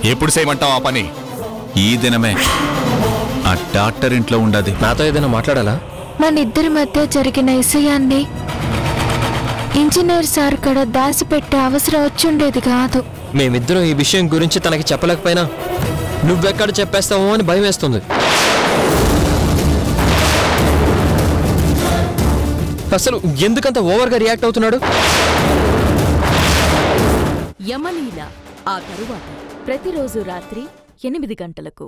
ఎప్పుడు చేయమంటావు ఆ పని ఈ దినమే ఆ డాక్టర్ ఇంట్లో ఉండదు నాతో ఏదైనా మాట్లాడాలా మన ఇద్దరి మధ్య జరిగిన విషయాన్ని ఇంజనీర్ సార్ కూడా దాచిపెట్టే అవసరం వచ్చుండేది కాదు మేమిద్దరం ఈ విషయం గురించి తనకి చెప్పలేకపోయినా నువ్వెక్కడ చెప్పేస్తావో అని భయం వేస్తుంది అసలు ఎందుకంత ఓవర్గా రియాక్ట్ అవుతున్నాడు యమలీల ఆ తరువాత ప్రతిరోజు రాత్రి ఎనిమిది గంటలకు